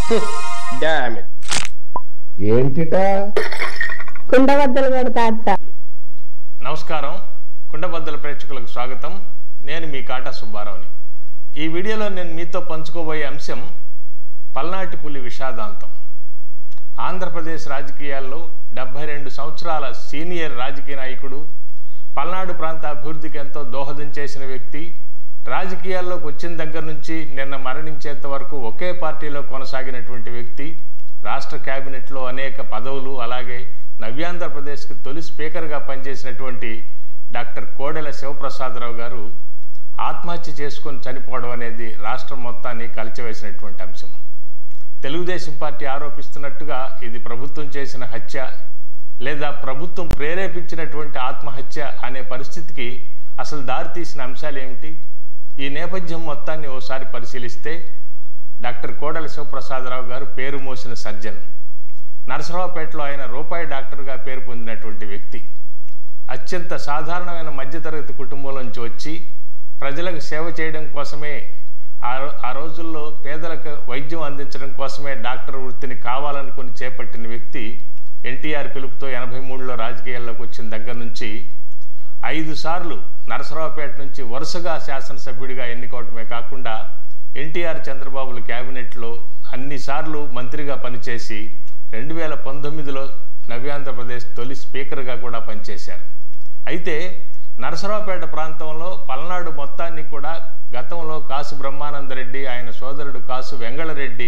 damn it ఏంటిట కుండబద్దలు కొడతా అత్త నమస్కారం కుండబద్దల ప్రేక్షకులకు స్వాగతం నేను మీ కాటా సుబ్బారావుని ఈ వీడియోలో నేను మీతో పంచుకోబోయే అంశం పల్నాటి పులి విషాదాంతం ఆంధ్రప్రదేశ్ రాజకీయాల్లో డెబ్బై రెండు సంవత్సరాల సీనియర్ రాజకీయ నాయకుడు పల్నాడు ప్రాంత అభివృద్ధికి ఎంతో దోహదం చేసిన వ్యక్తి రాజకీయాల్లోకి వచ్చిన దగ్గర నుంచి నిన్న మరణించేంత వరకు ఒకే పార్టీలో కొనసాగినటువంటి వ్యక్తి రాష్ట్ర కేబినెట్లో అనేక పదవులు అలాగే నవ్యాంధ్రప్రదేశ్కి తొలి స్పీకర్గా పనిచేసినటువంటి డాక్టర్ కోడెల శివప్రసాదరావు గారు ఆత్మహత్య చేసుకొని చనిపోవడం అనేది రాష్ట్రం మొత్తాన్ని కలిచివేసినటువంటి అంశం తెలుగుదేశం పార్టీ ఆరోపిస్తున్నట్టుగా ఇది ప్రభుత్వం చేసిన హత్య లేదా ప్రభుత్వం ప్రేరేపించినటువంటి ఆత్మహత్య అనే పరిస్థితికి అసలు దారితీసిన అంశాలు ఏమిటి ఈ నేపథ్యం మొత్తాన్ని ఓసారి పరిశీలిస్తే డాక్టర్ కోడల శివప్రసాదరావు గారు పేరు మోసిన సర్జన్ నరసరావుపేటలో ఆయన రూపాయి డాక్టర్గా పేరు పొందినటువంటి వ్యక్తి అత్యంత సాధారణమైన మధ్యతరగతి కుటుంబంలోంచి వచ్చి ప్రజలకు సేవ చేయడం కోసమే ఆ రో- ఆ రోజుల్లో పేదలకు వైద్యం అందించడం కోసమే డాక్టర్ వృత్తిని కావాలనుకుని చేపట్టిన వ్యక్తి ఎన్టీఆర్ పిలుపుతో ఎనభై మూడులో రాజకీయాల్లోకి వచ్చిన దగ్గర నుంచి ఐదు సార్లు నరసరావుపేట నుంచి వరుసగా శాసనసభ్యుడిగా ఎన్నుకోవటమే కాకుండా ఎన్టీఆర్ చంద్రబాబుల క్యాబినెట్లో అన్నిసార్లు మంత్రిగా పనిచేసి రెండు వేల పంతొమ్మిదిలో నవ్యాంధ్రప్రదేశ్ తొలి స్పీకర్గా కూడా పనిచేశారు అయితే నరసరావుపేట ప్రాంతంలో పల్నాడు మొత్తాన్ని కూడా గతంలో కాసు బ్రహ్మానందరెడ్డి ఆయన సోదరుడు కాసు వెంగళరెడ్డి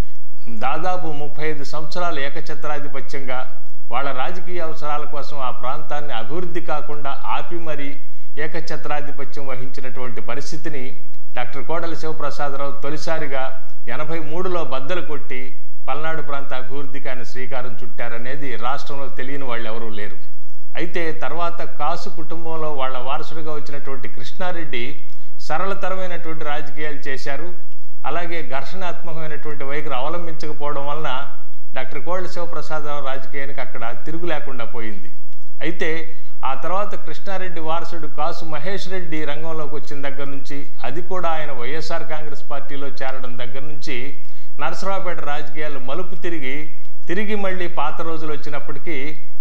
దాదాపు ముప్పై ఐదు సంవత్సరాలు ఏకఛత్రాధిపత్యంగా వాళ్ళ రాజకీయ అవసరాల కోసం ఆ ప్రాంతాన్ని అభివృద్ధి కాకుండా ఆపి మరీ ఏకఛత్రాధిపత్యం వహించినటువంటి పరిస్థితిని డాక్టర్ కోడల శివప్రసాదరావు తొలిసారిగా ఎనభై మూడులో బద్దలు కొట్టి పల్నాడు ప్రాంత అభివృద్ధికి ఆయన శ్రీకారం చుట్టారనేది రాష్ట్రంలో తెలియని వాళ్ళు ఎవరూ లేరు అయితే తర్వాత కాసు కుటుంబంలో వాళ్ళ వారసుడిగా వచ్చినటువంటి కృష్ణారెడ్డి సరళతరమైనటువంటి రాజకీయాలు చేశారు అలాగే ఘర్షణాత్మకమైనటువంటి వైఖరి అవలంబించకపోవడం వలన డాక్టర్ కోళ్ళ శివప్రసాదరావు రాజకీయానికి అక్కడ తిరుగు లేకుండా పోయింది అయితే ఆ తర్వాత కృష్ణారెడ్డి వారసుడు కాసు మహేష్ రెడ్డి రంగంలోకి వచ్చిన దగ్గర నుంచి అది కూడా ఆయన వైఎస్ఆర్ కాంగ్రెస్ పార్టీలో చేరడం దగ్గర నుంచి నరసరావుపేట రాజకీయాలు మలుపు తిరిగి తిరిగి మళ్ళీ పాత రోజులు వచ్చినప్పటికీ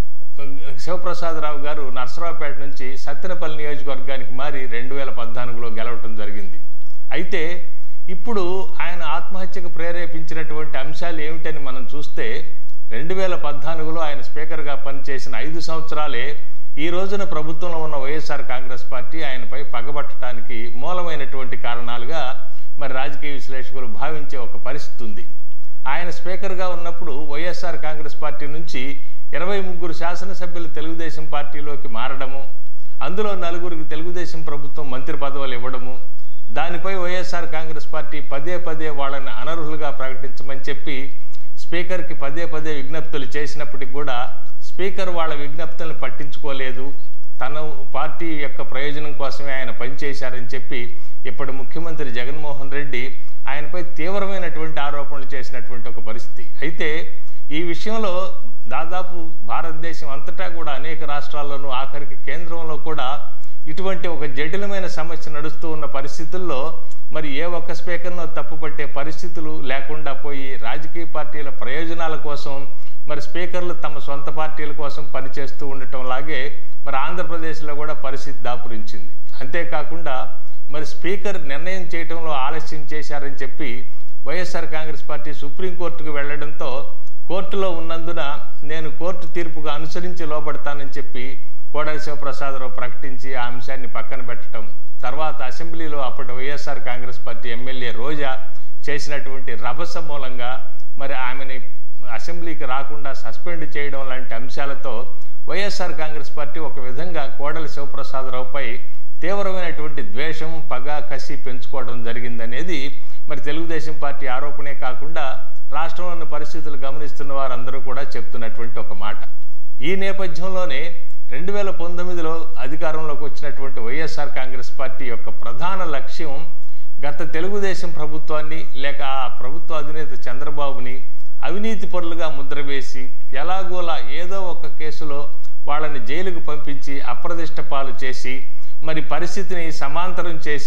శివప్రసాదరావు గారు నరసరావుపేట నుంచి సత్తెనపల్లి నియోజకవర్గానికి మారి రెండు వేల పద్నాలుగులో గెలవటం జరిగింది అయితే ఇప్పుడు ఆయన ఆత్మహత్యకు ప్రేరేపించినటువంటి అంశాలు ఏమిటని మనం చూస్తే రెండు వేల పద్నాలుగులో ఆయన స్పీకర్గా పనిచేసిన ఐదు సంవత్సరాలే ఈ రోజున ప్రభుత్వంలో ఉన్న వైఎస్ఆర్ కాంగ్రెస్ పార్టీ ఆయనపై పగబట్టడానికి మూలమైనటువంటి కారణాలుగా మరి రాజకీయ విశ్లేషకులు భావించే ఒక పరిస్థితి ఉంది ఆయన స్పీకర్గా ఉన్నప్పుడు వైఎస్ఆర్ కాంగ్రెస్ పార్టీ నుంచి ఇరవై ముగ్గురు శాసనసభ్యులు తెలుగుదేశం పార్టీలోకి మారడము అందులో నలుగురికి తెలుగుదేశం ప్రభుత్వం మంత్రి పదవులు ఇవ్వడము దానిపై వైఎస్ఆర్ కాంగ్రెస్ పార్టీ పదే పదే వాళ్ళని అనర్హులుగా ప్రకటించమని చెప్పి స్పీకర్కి పదే పదే విజ్ఞప్తులు చేసినప్పటికి కూడా స్పీకర్ వాళ్ళ విజ్ఞప్తులను పట్టించుకోలేదు తన పార్టీ యొక్క ప్రయోజనం కోసమే ఆయన పనిచేశారని చెప్పి ఇప్పటి ముఖ్యమంత్రి జగన్మోహన్ రెడ్డి ఆయనపై తీవ్రమైనటువంటి ఆరోపణలు చేసినటువంటి ఒక పరిస్థితి అయితే ఈ విషయంలో దాదాపు భారతదేశం అంతటా కూడా అనేక రాష్ట్రాల్లోనూ ఆఖరికి కేంద్రంలో కూడా ఇటువంటి ఒక జటిలమైన సమస్య నడుస్తూ ఉన్న పరిస్థితుల్లో మరి ఏ ఒక్క స్పీకర్నో తప్పుపట్టే పరిస్థితులు లేకుండా పోయి రాజకీయ పార్టీల ప్రయోజనాల కోసం మరి స్పీకర్లు తమ సొంత పార్టీల కోసం పనిచేస్తూ ఉండటం లాగే మరి ఆంధ్రప్రదేశ్లో కూడా పరిస్థితి దాపురించింది అంతేకాకుండా మరి స్పీకర్ నిర్ణయం చేయడంలో ఆలస్యం చేశారని చెప్పి వైఎస్ఆర్ కాంగ్రెస్ పార్టీ సుప్రీంకోర్టుకు వెళ్లడంతో కోర్టులో ఉన్నందున నేను కోర్టు తీర్పుకు అనుసరించి లోబడతానని చెప్పి కోడలి శివప్రసాదరావు ప్రకటించి ఆ అంశాన్ని పక్కన పెట్టడం తర్వాత అసెంబ్లీలో అప్పటి వైఎస్ఆర్ కాంగ్రెస్ పార్టీ ఎమ్మెల్యే రోజా చేసినటువంటి రభస మూలంగా మరి ఆమెని అసెంబ్లీకి రాకుండా సస్పెండ్ చేయడం లాంటి అంశాలతో వైఎస్ఆర్ కాంగ్రెస్ పార్టీ ఒక విధంగా కోడలి శివప్రసాదరావుపై తీవ్రమైనటువంటి ద్వేషం పగ కసి పెంచుకోవడం జరిగిందనేది మరి తెలుగుదేశం పార్టీ ఆరోపణే కాకుండా రాష్ట్రంలోని పరిస్థితులు గమనిస్తున్న వారందరూ కూడా చెప్తున్నటువంటి ఒక మాట ఈ నేపథ్యంలోనే రెండు వేల పంతొమ్మిదిలో అధికారంలోకి వచ్చినటువంటి వైఎస్ఆర్ కాంగ్రెస్ పార్టీ యొక్క ప్రధాన లక్ష్యం గత తెలుగుదేశం ప్రభుత్వాన్ని లేక ఆ ప్రభుత్వ అధినేత చంద్రబాబుని అవినీతి పరులుగా ముద్ర వేసి ఎలాగోలా ఏదో ఒక కేసులో వాళ్ళని జైలుకు పంపించి అప్రదిష్ట పాలు చేసి మరి పరిస్థితిని సమాంతరం చేసి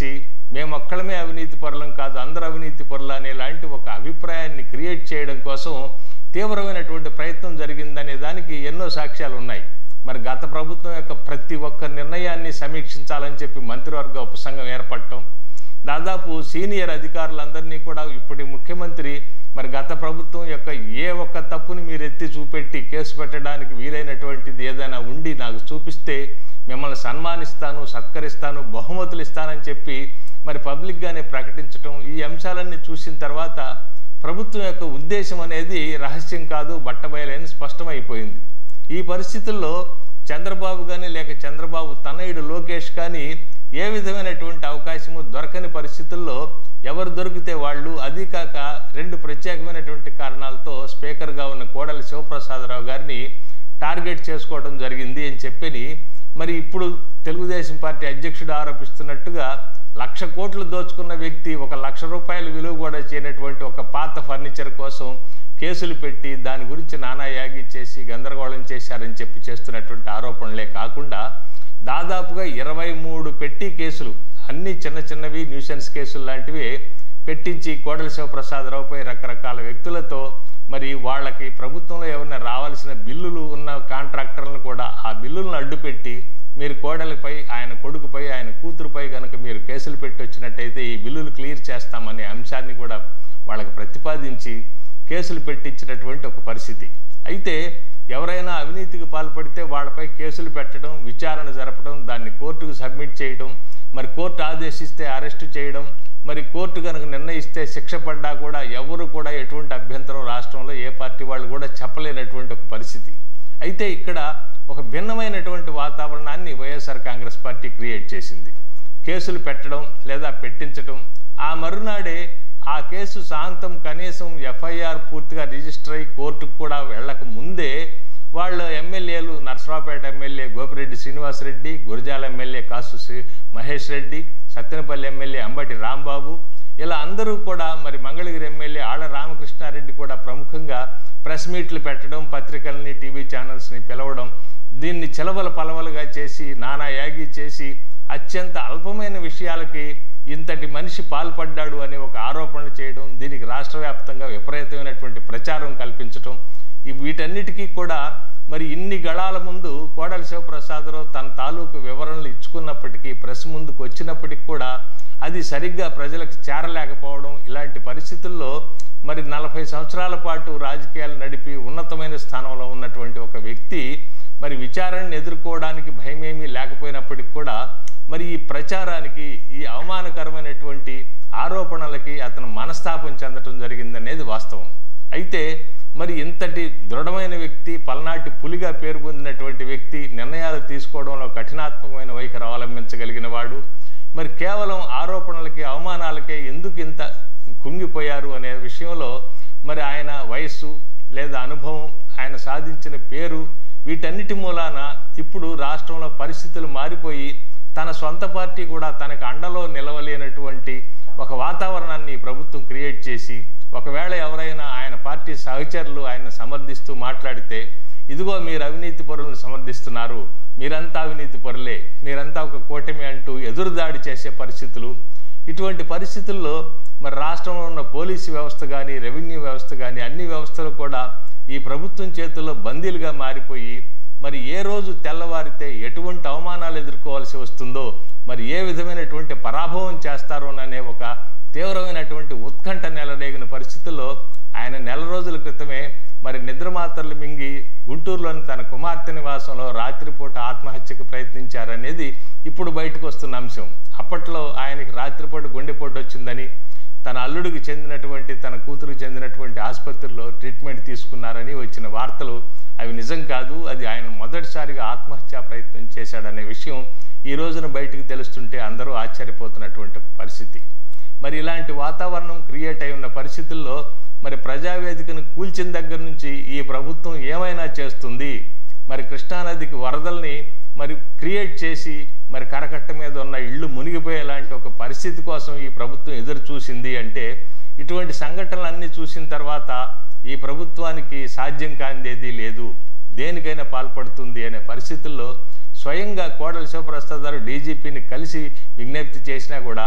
మేము ఒక్కడమే అవినీతి పరులం కాదు అందరు అవినీతి పరులు అనే లాంటి ఒక అభిప్రాయాన్ని క్రియేట్ చేయడం కోసం తీవ్రమైనటువంటి ప్రయత్నం జరిగిందనే దానికి ఎన్నో సాక్ష్యాలు ఉన్నాయి మరి గత ప్రభుత్వం యొక్క ప్రతి ఒక్క నిర్ణయాన్ని సమీక్షించాలని చెప్పి మంత్రివర్గ ఉపసంఘం ఏర్పడటం దాదాపు సీనియర్ అధికారులందరినీ కూడా ఇప్పటి ముఖ్యమంత్రి మరి గత ప్రభుత్వం యొక్క ఏ ఒక్క తప్పుని మీరు ఎత్తి చూపెట్టి కేసు పెట్టడానికి వీలైనటువంటిది ఏదైనా ఉండి నాకు చూపిస్తే మిమ్మల్ని సన్మానిస్తాను సత్కరిస్తాను బహుమతులు ఇస్తానని చెప్పి మరి పబ్లిక్గానే ప్రకటించటం ఈ అంశాలన్నీ చూసిన తర్వాత ప్రభుత్వం యొక్క ఉద్దేశం అనేది రహస్యం కాదు బట్టబయలని స్పష్టమైపోయింది ఈ పరిస్థితుల్లో చంద్రబాబు కానీ లేక చంద్రబాబు తనయుడు లోకేష్ కానీ ఏ విధమైనటువంటి అవకాశము దొరకని పరిస్థితుల్లో ఎవరు దొరికితే వాళ్ళు అది కాక రెండు ప్రత్యేకమైనటువంటి కారణాలతో స్పీకర్గా ఉన్న కోడలి శివప్రసాదరావు గారిని టార్గెట్ చేసుకోవడం జరిగింది అని చెప్పని మరి ఇప్పుడు తెలుగుదేశం పార్టీ అధ్యక్షుడు ఆరోపిస్తున్నట్టుగా లక్ష కోట్లు దోచుకున్న వ్యక్తి ఒక లక్ష రూపాయల విలువ కూడా చేయనటువంటి ఒక పాత ఫర్నిచర్ కోసం కేసులు పెట్టి దాని గురించి నానా యాగి చేసి గందరగోళం చేశారని చెప్పి చేస్తున్నటువంటి ఆరోపణలే కాకుండా దాదాపుగా ఇరవై మూడు పెట్టి కేసులు అన్ని చిన్న చిన్నవి న్యూసెన్స్ కేసులు లాంటివి పెట్టించి కోడల శివప్రసాదరావుపై రకరకాల వ్యక్తులతో మరి వాళ్ళకి ప్రభుత్వంలో ఏమైనా రావాల్సిన బిల్లులు ఉన్న కాంట్రాక్టర్లను కూడా ఆ బిల్లులను అడ్డుపెట్టి మీరు కోడలిపై ఆయన కొడుకుపై ఆయన కూతురుపై కనుక మీరు కేసులు పెట్టి వచ్చినట్టయితే ఈ బిల్లులు క్లియర్ చేస్తామనే అంశాన్ని కూడా వాళ్ళకి ప్రతిపాదించి కేసులు పెట్టించినటువంటి ఒక పరిస్థితి అయితే ఎవరైనా అవినీతికి పాల్పడితే వాళ్ళపై కేసులు పెట్టడం విచారణ జరపడం దాన్ని కోర్టుకు సబ్మిట్ చేయడం మరి కోర్టు ఆదేశిస్తే అరెస్టు చేయడం మరి కోర్టు కనుక నిర్ణయిస్తే శిక్ష పడ్డా కూడా ఎవరు కూడా ఎటువంటి అభ్యంతరం రాష్ట్రంలో ఏ పార్టీ వాళ్ళు కూడా చెప్పలేనటువంటి ఒక పరిస్థితి అయితే ఇక్కడ ఒక భిన్నమైనటువంటి వాతావరణాన్ని వైఎస్ఆర్ కాంగ్రెస్ పార్టీ క్రియేట్ చేసింది కేసులు పెట్టడం లేదా పెట్టించడం ఆ మరునాడే ఆ కేసు శాంతం కనీసం ఎఫ్ఐఆర్ పూర్తిగా రిజిస్టర్ అయ్యి కోర్టుకు కూడా వెళ్ళక ముందే వాళ్ళ ఎమ్మెల్యేలు Narasaraopet MLA Gopireddy Srinivasa Reddy Gurazala MLA Kasu Sri Mahesh Reddy Sattenapalli MLA Ambati Rambabu ఇలా అందరూ కూడా మరి మంగళగిరి ఎమ్మెల్యే ఆళ్ళ రామకృష్ణారెడ్డి కూడా ప్రముఖంగా ప్రెస్ మీట్లు పెట్టడం పత్రికల్ని టీవీ ఛానల్స్ని పిలవడం దీన్ని చిలవల పలవలుగా చేసి నానా యాగి చేసి అత్యంత అల్పమైన విషయాలకి ఇంతటి మనిషి పాల్పడ్డాడు అనే ఒక ఆరోపణలు చేయడం దీనికి రాష్ట్ర వ్యాప్తంగా విపరీతమైనటువంటి ప్రచారం కల్పించడం ఈ వీటన్నిటికీ కూడా మరి ఇన్ని గళాల ముందు కోడలి శివప్రసాదరావు తన తాలూకు వివరణలు ఇచ్చుకున్నప్పటికీ ప్రెస్ ముందుకు వచ్చినప్పటికీ కూడా అది సరిగ్గా ప్రజలకు చేరలేకపోవడం ఇలాంటి పరిస్థితుల్లో మరి నలభై సంవత్సరాల పాటు రాజకీయాలు నడిపి ఉన్నతమైన స్థానంలో ఉన్నటువంటి ఒక వ్యక్తి మరి విచారణను ఎదుర్కోవడానికి భయమేమీ లేకపోయినప్పటికీ కూడా మరి ఈ ప్రచారానికి ఈ అవమానకరమైనటువంటి ఆరోపణలకి అతను మనస్తాపం చెందటం జరిగిందనేది వాస్తవం అయితే మరి ఇంతటి దృఢమైన వ్యక్తి పల్నాటి పులిగా పేరు పొందినటువంటి వ్యక్తి నిర్ణయాలు తీసుకోవడంలో కఠినాత్మకమైన వైఖరి అవలంబించగలిగిన వాడు మరి కేవలం ఆరోపణలకి అవమానాలకే ఎందుకు ఇంత కుంగిపోయారు అనే విషయంలో మరి ఆయన వయస్సు లేదా అనుభవం ఆయన సాధించిన పేరు వీటన్నిటి మూలాన ఇప్పుడు రాష్ట్రంలో పరిస్థితులు మారిపోయి తన సొంత పార్టీ కూడా తనకు అండలో నిలవలేనటువంటి ఒక వాతావరణాన్ని ఈ ప్రభుత్వం క్రియేట్ చేసి ఒకవేళ ఎవరైనా ఆయన పార్టీ సహచరులు ఆయన సమర్థిస్తూ మాట్లాడితే ఇదిగో మీరు అవినీతి పరులను సమర్థిస్తున్నారు మీరంతా అవినీతి పరులే మీరంతా ఒక కూటమి అంటూ ఎదురుదాడి చేసే పరిస్థితులు ఇటువంటి పరిస్థితుల్లో మరి రాష్ట్రంలో ఉన్న పోలీసు వ్యవస్థ కానీ రెవెన్యూ వ్యవస్థ కానీ అన్ని వ్యవస్థలు కూడా ఈ ప్రభుత్వం చేతుల్లో బందీలుగా మారిపోయి మరి ఏ రోజు తెల్లవారితే ఎటువంటి అవమానాలు ఎదుర్కోవాల్సి వస్తుందో మరి ఏ విధమైనటువంటి పరాభవం చేస్తారోననే ఒక తీవ్రమైనటువంటి ఉత్కంఠ నెలరేగిన పరిస్థితుల్లో ఆయన నెల రోజుల క్రితమే మరి నిద్రమాత్రలు మింగి గుంటూరులోని తన కుమార్తె నివాసంలో రాత్రిపూట ఆత్మహత్యకు ప్రయత్నించారనేది ఇప్పుడు బయటకు వస్తున్న అంశం అప్పట్లో ఆయనకి రాత్రిపూట గుండెపోటు వచ్చిందని తన అల్లుడికి చెందినటువంటి తన కూతురుకు చెందినటువంటి ఆసుపత్రిలో ట్రీట్మెంట్ తీసుకున్నారని వచ్చిన వార్తలు అవి నిజం కాదు అది ఆయన మొదటిసారిగా ఆత్మహత్యా ప్రయత్నం చేశాడనే విషయం ఈ రోజున బయటికి తెలుస్తుంటే అందరూ ఆశ్చర్యపోతున్నటువంటి పరిస్థితి మరి ఇలాంటి వాతావరణం క్రియేట్ అయి ఉన్న పరిస్థితుల్లో మరి ప్రజావేదికను కూల్చిన దగ్గర నుంచి ఈ ప్రభుత్వం ఏమైనా చేస్తుంది మరి కృష్ణానదికి వరదల్ని మరి క్రియేట్ చేసి మరి కరకట్ట మీద ఉన్న ఇళ్ళు మునిగిపోయేలాంటి ఒక పరిస్థితి కోసం ఈ ప్రభుత్వం ఎదురు చూసింది అంటే ఇటువంటి సంఘటనలన్నీ చూసిన తర్వాత ఈ ప్రభుత్వానికి సాధ్యం కానిదేది లేదు దేనికైనా పాల్పడుతుంది అనే పరిస్థితుల్లో స్వయంగా కోడల శివప్రసాద్ గారు డీజీపీని కలిసి విజ్ఞప్తి చేసినా కూడా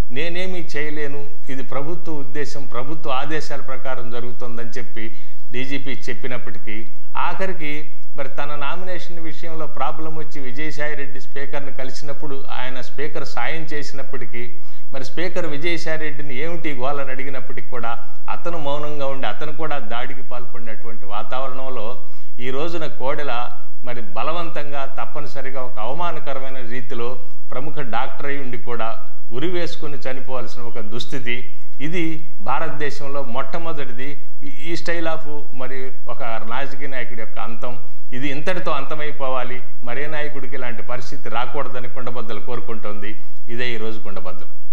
నేనేమీ చేయలేను ఇది ప్రభుత్వ ఉద్దేశం ప్రభుత్వ ఆదేశాల ప్రకారం జరుగుతుందని చెప్పి డీజీపీ చెప్పినప్పటికీ ఆఖరికి మరి తన నామినేషన్ విషయంలో ప్రాబ్లం వచ్చి విజయసాయి రెడ్డి స్పీకర్ని కలిసినప్పుడు ఆయన స్పీకర్ సాయం చేసినప్పటికీ మరి స్పీకర్ విజయసాయి రెడ్డిని ఏమిటి గోలని అడిగినప్పటికీ కూడా అతను మౌనంగా ఉండి అతను కూడా దాడికి పాల్పడినటువంటి వాతావరణంలో ఈ రోజున కోడెల మరి బలవంతంగా తప్పనిసరిగా ఒక అవమానకరమైన రీతిలో ప్రముఖ డాక్టర్ అయి ఉండి కూడా ఉరి వేసుకుని చనిపోవాల్సిన ఒక దుస్థితి ఇది భారతదేశంలో మొట్టమొదటిది ఈ- ఈ స్టైల్ ఆఫ్ మరి ఒక రాజకీయ నాయకుడి యొక్క అంతం ఇది ఇంతటితో అంతమైపోవాలి మరే నాయకుడికి ఇలాంటి పరిస్థితి రాకూడదని కుండబద్దలు కోరుకుంటోంది ఇదే ఈరోజు కుండబద్దలు